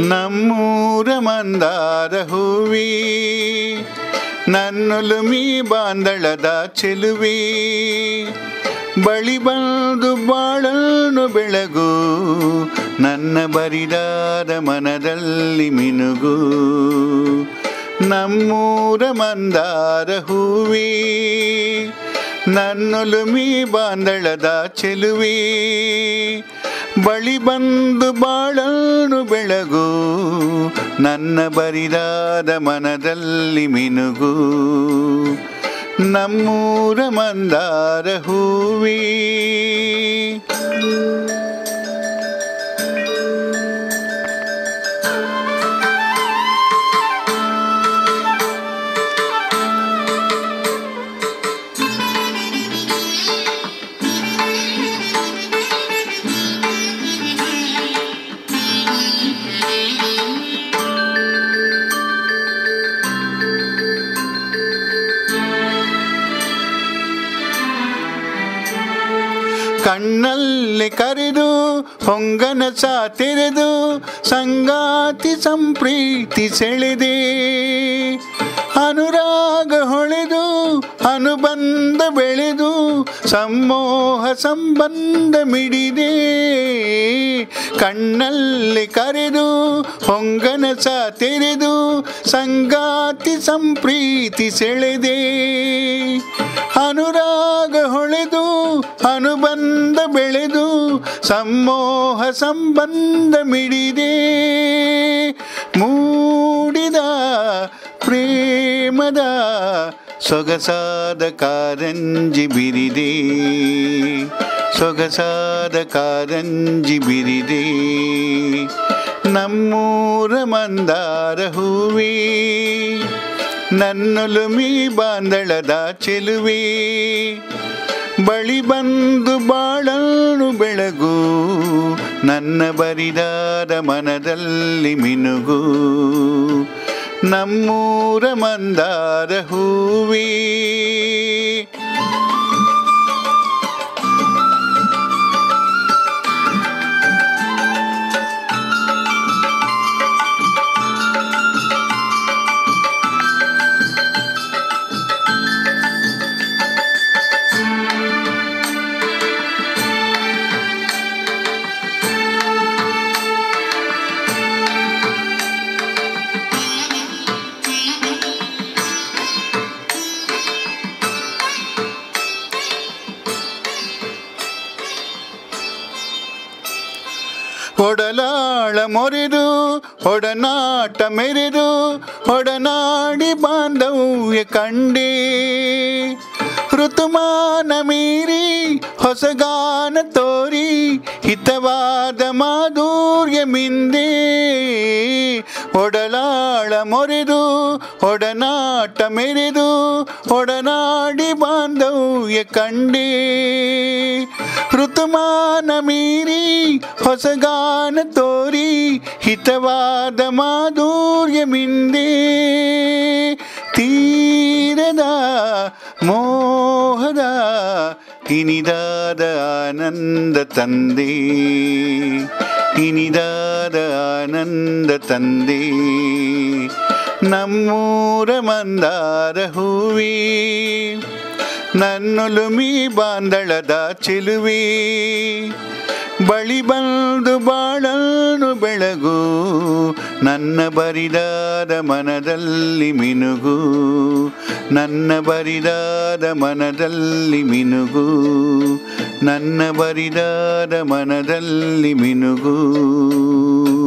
ನಮ್ಮೂರ ಮಂದಾರ ಹೂವಿ ನನ್ನೊಲುಮಿ ಬಾಂದಳದ ಚೆಲುವಿ ಬಳಿ ಬಂದು ಬಾಳನ್ನು ಬೆಳಗು ನನ್ನ ಬರಿದಾದ ಮನದಲ್ಲಿ ಮಿನುಗು ನಮ್ಮೂರ ಮಂದಾರ ಹೂವಿ ನನ್ನೊಲುಮಿ ಬಾಂದಳದ ಚೆಲುವಿ ಬಳಿ ಬಂದು ಬಾಳನ್ನು ಬೆಳಗು ನನ್ನ ಬರಿದಾದ ಮನದಲ್ಲಿ ಮಿನುಗು ನಮ್ಮೂರ ಮಂದಾರ ಹೂವಿ ಕಣ್ಣಲ್ಲಿ ಕರೆದು ಹೊಂಗನ ತೆರೆದು ಸಂಗಾತಿ ಸಂಪ್ರೀತಿ ಸೆಳೆದೆ ಅನುರಾಗ ಹೊಳೆದು ಅನುಬಂಧ ಬೆಳೆದು ಸಮೋಹ ಸಂಬಂಧ ಮಿಡಿದೆ ಕಣ್ಣಲ್ಲಿ ಕರೆದು ಹೊಂಗನ ತೆರೆದು ಸಂಗಾತಿ ಸಂಪ್ರೀತಿ ಸೆಳೆದೆ ಅನುರಾಗ ಹೊಳೆದು ಅನುಬಂಧ ಬೆಳೆದು ಸಮೋಹ ಸಂಬಂಧ ಮಿಡಿದೆ ಮೂಡಿದ ಪ್ರೇಮದ ಸೊಗಸಾದ ಕಾರಂಜಿ ಬಿರಿದೆ ಸೊಗಸಾದ ಕಾರಂಜಿ ಬಿರಿದೆ ನಮ್ಮೂರ ಮಂದಾರ ಹೂವಿ ನನ್ನೊಲುಮಿ ಬಾಂದಳದ ಚೆಲುವಿ ಬಳಿ ಬಂದು ಬಾಳನ್ನು ಬೆಳಗು ನನ್ನ ಬರಿದಾದ ಮನದಲ್ಲಿ ಮಿನುಗು ನಮ್ಮೂರ ಮಂದಾರ ಹೂವಿ ಒಡಲಾಳ ಮೊರೆದು ಒಡನಾಟ ಮೆರೆದು ಒಡನಾಡಿ ಬಾಂಧವ್ಯ ಕಂಡೆ ಋತುಮಾನ ಮೀರಿ ಹೊಸಗಾನ ತೋರಿ ಹಿತವಾದ ಮಾಧುರ್ಯ ಮಿಂದೆ ಒಡಲಾಳ ಮೊರೆದು ಒಡನಾಟ ಮೆರೆದು ಒಡನಾಡಿ ಬಾಂಧವ್ಯ ಕಂಡೆ ಋತುಮಾನ ಮೀರಿ ಹೊಸಗಾನ ತೋರಿ ಹಿತವಾದ ಮಾಧುರ್ಯ ಮಿಂದೆ ತೀರದ ಮೋಹದ ಇನಿದಾದ ಆನಂದ ತಂದೆ ಇನಿದಾದ ಆನಂದ ತಂದೆ ನಮ್ಮೂರ ಮಂದಾರ ಹೂವಿ ನನ್ನೊಲುಮಿ ಬಾಂದಳದ ಚೆಲುವಿ ಬಳಿ ಬಂದು ಬಾಳನ್ನು ಬೆಳಗು ನನ್ನ ಬರಿದಾದ ಮನದಲ್ಲಿ ಮಿನುಗು ನನ್ನ ಬರಿದಾದ ಮನದಲ್ಲಿ ಮಿನುಗು ನನ್ನ ಬರಿದಾದ ಮನದಲ್ಲಿ ಮಿನುಗು